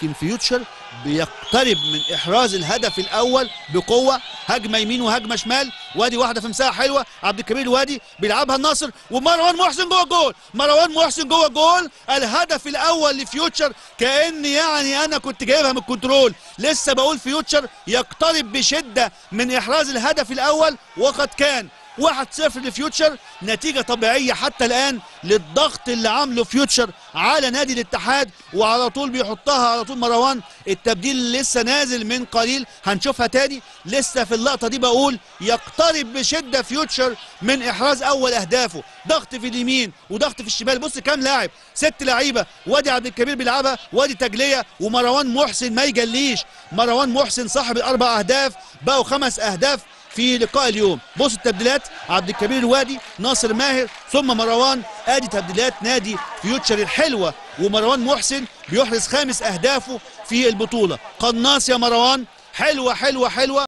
لكن فيوتشر بيقترب من احراز الهدف الاول بقوه هجمه يمين وهجمه شمال وادي واحده في مساحه حلوه عبد الكبير الوادي بيلعبها الناصر ومروان محسن جوه الجول مروان محسن جوه الجول الهدف الاول لفيوتشر كان يعني انا كنت جايبها من الكنترول لسه بقول فيوتشر يقترب بشده من احراز الهدف الاول وقد كان 1-0 لفيوتشر نتيجة طبيعية حتى الآن للضغط اللي عامله فيوتشر على نادي الاتحاد وعلى طول بيحطها على طول مروان التبديل لسه نازل من قليل هنشوفها تاني لسه في اللقطة دي بقول يقترب بشدة فيوتشر من إحراز أول أهدافه ضغط في اليمين وضغط في الشمال بص كام لاعب ست لعيبة وادي عبد الكبير بيلعبها وادي تجلية ومروان محسن ما يجليش مروان محسن صاحب الأربع أهداف بقوا خمس أهداف في لقاء اليوم بص التبديلات عبد الكبير الوادي ناصر ماهر ثم مروان ادي تبديلات نادي فيوتشر الحلوه ومروان محسن بيحرز خامس اهدافه في البطوله قناص يا مروان حلوه حلوه حلوه